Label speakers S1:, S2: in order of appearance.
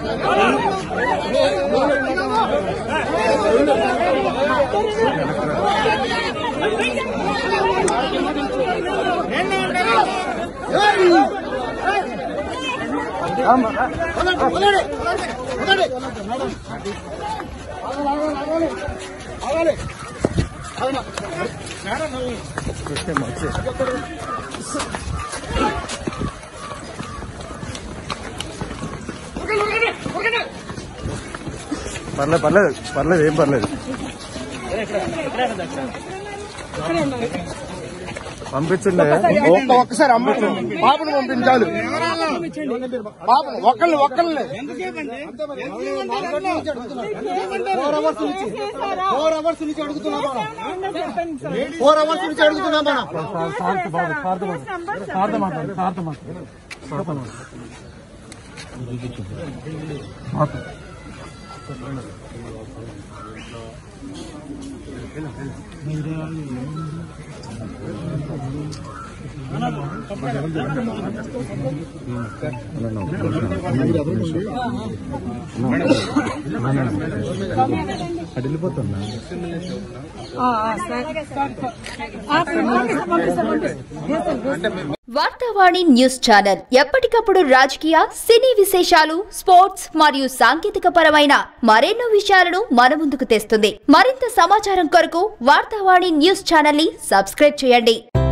S1: పర్లేదు పర్లేదు పర్లేదు ఏం పర్లేదు పంపించండి
S2: ఒక్క ఒక్కసారి అమ్మ పాపను పంపించాలి పాపను ఒక్కళ్ళని ఒక్కళ్ళని ఫోర్ అవర్స్ నుంచి ఫోర్ అవర్స్ నుంచి అడుగుతున్నా ఫోర్ అవర్స్ నుంచి అడుగుతున్నా మనం
S1: అటు వెళ్ళిపోతున్నా
S3: వార్తావాణి న్యూస్ ఛానల్ ఎప్పటికప్పుడు రాజకీయ సినీ విశేషాలు స్పోర్ట్స్ మరియు సాంకేతిక పరమైన మరెన్నో విషయాలను మన ముందుకు తెస్తుంది మరింత సమాచారం కొరకు వార్తావాణి న్యూస్ ఛానల్ ని సబ్స్క్రైబ్ చేయండి